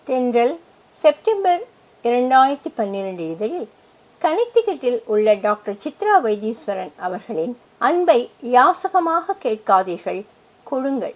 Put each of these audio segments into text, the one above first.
தென்றல் செப்டம்பர் இரண்டாயிரத்தி பன்னிரண்டு இதழில் கனெக்டிகட்டில் உள்ள டாக்டர் சித்ரா வைத்தீஸ்வரன் அவர்களின் அன்பை யாசகமாக கேட்காதீர்கள் கொடுங்கள்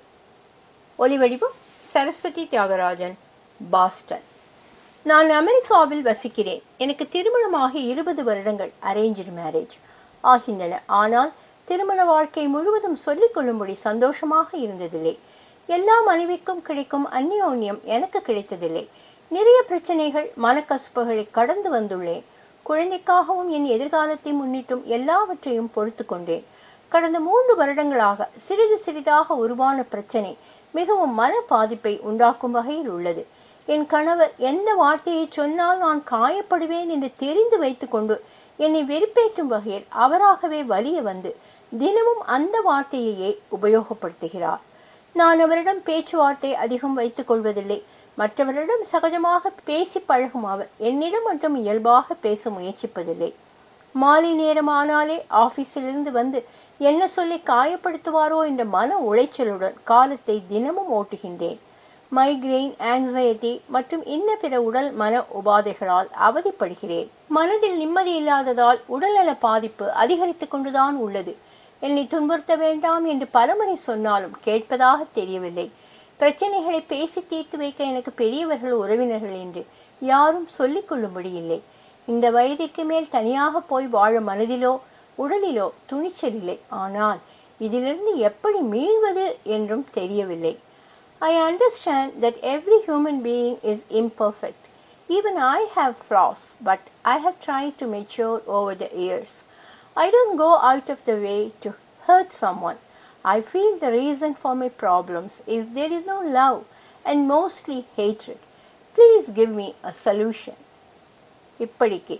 ஒலிவடிவம் சரஸ்வதி தியாகராஜன் பாஸ்டன் நான் அமெரிக்காவில் வசிக்கிறேன் எனக்கு திருமணமாகி இருபது வருடங்கள் அரேஞ்சு மேரேஜ் ஆகின்றன ஆனால் திருமண வாழ்க்கை முழுவதும் சொல்லிக் கொள்ளும்படி சந்தோஷமாக இருந்ததில்லை எல்லா மனைவிக்கும் கிடைக்கும் அந்நியோன்யம் எனக்கு கிடைத்ததில்லை நிறைய பிரச்சனைகள் மனக்கசுப்புகளை கடந்து வந்துள்ளேன் குழந்தைக்காகவும் என் எதிர்காலத்தை முன்னிட்டும் எல்லாவற்றையும் பொறுத்து கொண்டேன் கடந்த மூன்று வருடங்களாக சிறிது சிறிதாக உருவான பிரச்சனை மிகவும் மன பாதிப்பை உண்டாக்கும் வகையில் உள்ளது என் கணவர் எந்த வார்த்தையை சொன்னால் நான் காயப்படுவேன் என்று தெரிந்து வைத்துக்கொண்டு என்னை வெறுப்பேற்றும் வகையில் அவராகவே வலிய வந்து தினமும் அந்த வார்த்தையையே உபயோகப்படுத்துகிறார் நான் அவரிடம் பேச்சுவார்த்தை அதிகம் வைத்துக் கொள்வதில்லை மற்றவரிடம் சகஜமாக பேசி பழகும் அவர் என்னிடம் மட்டும் இயல்பாக பேச முயற்சிப்பதில்லை மாலை நேரமானாலே ஆபீஸிலிருந்து வந்து என்ன சொல்லி காயப்படுத்துவாரோ என்ற மன உளைச்சலுடன் காலத்தை தினமும் ஓட்டுகின்றேன் மைக்ரெயின் ஆங்ஸைட்டி மற்றும் இன்ன பிற உடல் மன உபாதைகளால் அவதிப்படுகிறேன் மனதில் நிம்மதி இல்லாததால் உடல்நல பாதிப்பு அதிகரித்துக் கொண்டுதான் உள்ளது என்னை துன்புறுத்த வேண்டாம் என்று பலமுறை சொன்னாலும் கேட்பதாக தெரியவில்லை பிரச்சனைகளை பேசி தீர்த்து வைக்க எனக்கு பெரியவர்கள் உறவினர்கள் என்று யாரும் சொல்லிக் கொள்ளும்படி இல்லை இந்த வயதிற்கு மேல் தனியாக போய் வாழ மனதிலோ உடலிலோ துணிச்சல் இல்லை ஆனால் இதிலிருந்து எப்படி மீள்வது என்றும் தெரியவில்லை I understand that every human being is imperfect. Even I have flaws, but I have tried to mature over the years. I don't go out of the way to hurt someone. I feel the reason for my problems is there is no love and mostly hatred. Please give me a solution. இப்படிக்கு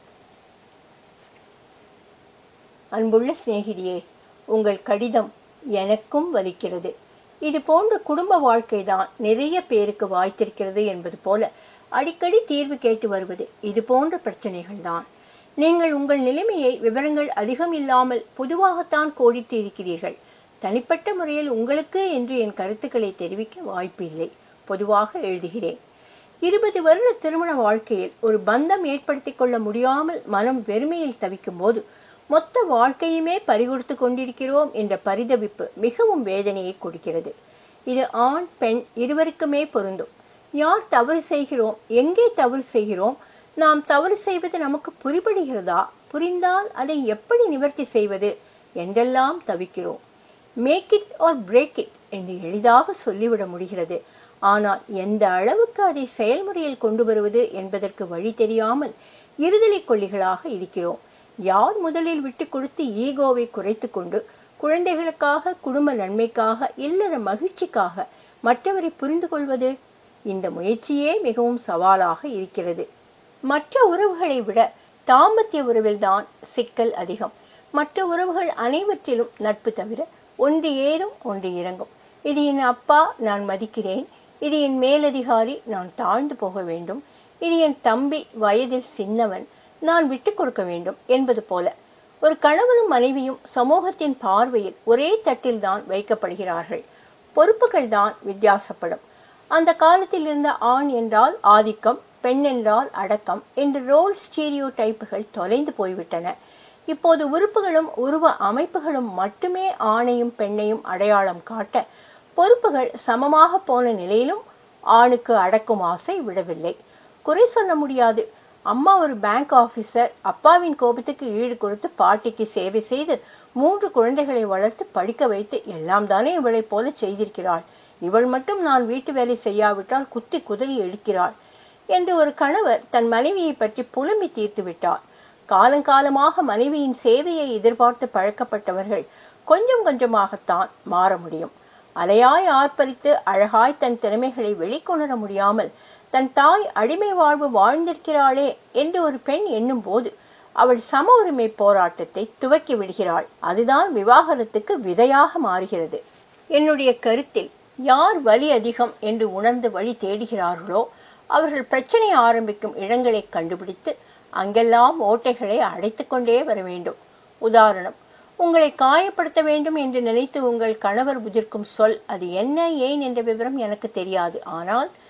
அன்புள்ள சிநேகிதியே உங்கள் கடிதம் எனக்கும் வலிக்கிறது இது போன்ற குடும்ப வாழ்க்கைதான் நிறைய பேருக்கு வாய்த்திருக்கிறது என்பது போல அடிக்கடி தீர்வு கேட்டு வருவது இது போன்ற பிரச்சனைகள் தான் நீங்கள் உங்கள் நிலைமையை விவரங்கள் அதிகம் இல்லாமல் பொதுவாகத்தான் கோடிட்டு இருக்கிறீர்கள் தனிப்பட்ட முறையில் உங்களுக்கு என்று என் கருத்துக்களை தெரிவிக்க வாய்ப்பு இல்லை பொதுவாக எழுதுகிறேன் இருபது வருட திருமண வாழ்க்கையில் ஒரு பந்தம் ஏற்படுத்திக் கொள்ள முடியாமல் மனம் வெறுமையில் தவிக்கும் போது மொத்த வாழ்க்கையுமே பறிகொடுத்து கொண்டிருக்கிறோம் என்ற பரிதவிப்பு மிகவும் வேதனையை கொடுக்கிறது இது ஆண் பெண் இருவருக்குமே பொருந்தும் யார் தவறு செய்கிறோம் எங்கே தவறு செய்கிறோம் நாம் தவறு செய்வது நமக்கு புரிபடுகிறதா புரிந்தால் அதை எப்படி நிவர்த்தி செய்வது என்றெல்லாம் தவிக்கிறோம் make it or break it என்று எளிதாக சொல்லிவிட முடிகிறது ஆனால் எந்த அளவுக்கு அதை செயல்முறையில் கொண்டு வருவது என்பதற்கு வழி தெரியாமல் இருதலை கொள்ளிகளாக இருக்கிறோம் யார் முதலில் விட்டு கொடுத்து ஈகோவை குறைத்து கொண்டு குழந்தைகளுக்காக குடும்ப நன்மைக்காக இல்லற மகிழ்ச்சிக்காக மற்றவரை புரிந்து கொள்வது இந்த முயற்சியே மிகவும் சவாலாக இருக்கிறது மற்ற உறவுகளை விட தாம்பத்திய உறவில்தான் சிக்கல் அதிகம் மற்ற உறவுகள் அனைவற்றிலும் நட்பு தவிர ஒன்று ஏறும் ஒன்று இறங்கும் இது என் அப்பா நான் மதிக்கிறேன் இது என் மேலதிகாரி நான் தாழ்ந்து போக வேண்டும் இது என் தம்பி வயதில் சின்னவன் நான் விட்டு கொடுக்க வேண்டும் என்பது போல ஒரு கணவனும் மனைவியும் சமூகத்தின் பார்வையில் ஒரே தட்டில் தான் வைக்கப்படுகிறார்கள் பொறுப்புகள் தான் வித்தியாசப்படும் அந்த காலத்தில் இருந்த ஆண் என்றால் ஆதிக்கம் பெண் என்றால் அடக்கம் என்று ரோல் ஸ்டீரியோ டைப்புகள் தொலைந்து போய்விட்டன இப்போது உறுப்புகளும் உருவ அமைப்புகளும் மட்டுமே ஆணையும் பெண்ணையும் அடையாளம் காட்ட பொறுப்புகள் சமமாக போன நிலையிலும் ஆணுக்கு அடக்கும் ஆசை விடவில்லை குறை சொல்ல முடியாது அம்மா ஒரு பேங்க் ஆபீசர் அப்பாவின் கோபத்துக்கு ஈடு கொடுத்து பாட்டிக்கு சேவை செய்து மூன்று குழந்தைகளை வளர்த்து படிக்க வைத்து எல்லாம் தானே இவளைப் போல செய்திருக்கிறாள் இவள் மட்டும் நான் வீட்டு வேலை செய்யாவிட்டால் குத்தி குதறி எடுக்கிறாள் என்று ஒரு கணவர் தன் மனைவியை பற்றி புலம்பி தீர்த்து விட்டார் காலங்காலமாக மனைவியின் சேவையை எதிர்பார்த்து பழக்கப்பட்டவர்கள் கொஞ்சம் கொஞ்சமாகத்தான் மாற முடியும் அலையாய் ஆர்ப்பரித்து அழகாய் தன் திறமைகளை வெளிக்கொணர முடியாமல் தன் தாய் அடிமை வாழ்வு வாழ்ந்திருக்கிறாளே என்று ஒரு பெண் எண்ணும் போது அவள் சம உரிமை போராட்டத்தை துவக்கி விடுகிறாள் அதுதான் விவாகரத்துக்கு விதையாக மாறுகிறது என்னுடைய கருத்தில் யார் வலி அதிகம் என்று உணர்ந்து வழி தேடுகிறார்களோ அவர்கள் பிரச்சனை ஆரம்பிக்கும் இடங்களை கண்டுபிடித்து அங்கெல்லாம் ஓட்டைகளை அடைத்து கொண்டே வர வேண்டும் உதாரணம் உங்களை காயப்படுத்த வேண்டும் என்று நினைத்து உங்கள் கணவர் உதிர்க்கும் சொல் அது என்ன ஏன் என்ற விவரம் எனக்கு தெரியாது ஆனால்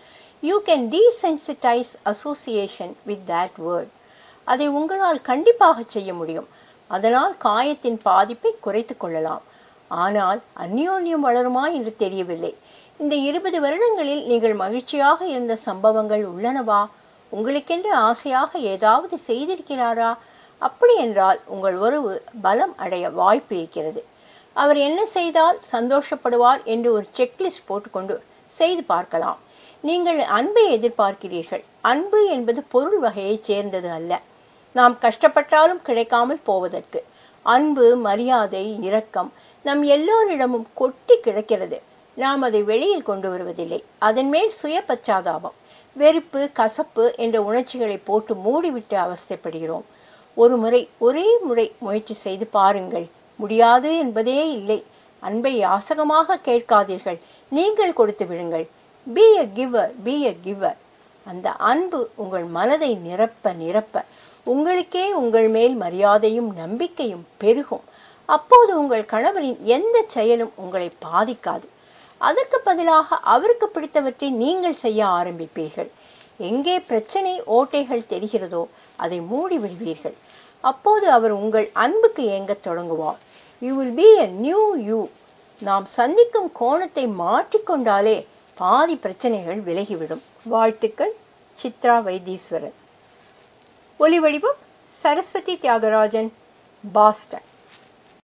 you can desensitise association with that word அதை உங்களால் கண்டிப்பாக செய்ய முடியும் அதனால் காயத்தின் பாதிப்பை குறைத்துக் கொள்ளலாம் ஆனால் அந்யோன்யம் வளருமா என்று தெரியவில்லை இந்த இருபது வருடங்களில் நீங்கள் மகிழ்ச்சியாக இருந்த சம்பவங்கள் உள்ளனவா உங்களுக்கென்று ஆசையாக ஏதாவது செய்திருக்கிறாரா அப்படி என்றால் உங்கள் உறவு பலம் அடைய வாய்ப்பு இருக்கிறது அவர் என்ன செய்தால் சந்தோஷப்படுவார் என்று ஒரு செக்லிஸ்ட் போட்டுக்கொண்டு செய்து பார்க்கலாம் நீங்கள் அன்பை எதிர்பார்க்கிறீர்கள் அன்பு என்பது பொருள் வகையைச் சேர்ந்தது அல்ல நாம் கஷ்டப்பட்டாலும் கிடைக்காமல் போவதற்கு அன்பு மரியாதை இரக்கம் நம் எல்லோரிடமும் கொட்டி கிடக்கிறது நாம் அதை வெளியில் கொண்டு வருவதில்லை அதன் மேல் சுய பச்சாதாபம் வெறுப்பு கசப்பு என்ற உணர்ச்சிகளை போட்டு மூடிவிட்டு அவஸ்தைப்படுகிறோம் ஒரு முறை ஒரே முறை முயற்சி செய்து பாருங்கள் முடியாது என்பதே இல்லை அன்பை யாசகமாக கேட்காதீர்கள் நீங்கள் கொடுத்து விடுங்கள் be a giver be a giver அந்த அன்பு உங்கள் மனதை நிரப்ப நிரப்ப உங்களுக்கே உங்கள் மேல் மரியாதையும் நம்பிக்கையும் பெருகும் அப்போது உங்கள் கணவரின் எந்த செயலும் உங்களை பாதிக்காது அதற்கு பதிலாக அவருக்கு பிடித்தவற்றை நீங்கள் செய்ய ஆரம்பிப்பீர்கள் எங்கே பிரச்சனை ஓட்டைகள் தெரிகிறதோ அதை மூடி விடுவீர்கள் அப்போது அவர் உங்கள் அன்புக்கு ஏங்கத் தொடங்குவார் you will be a new you நாம் சந்திக்கும் கோணத்தை மாற்றிக்கொண்டாலே பாதி பிரச்சனைகள் விலகிவிடும் வாழ்த்துக்கள் சித்ரா வைத்தீஸ்வரன் ஒலி வடிவம் சரஸ்வதி தியாகராஜன் பாஸ்டன்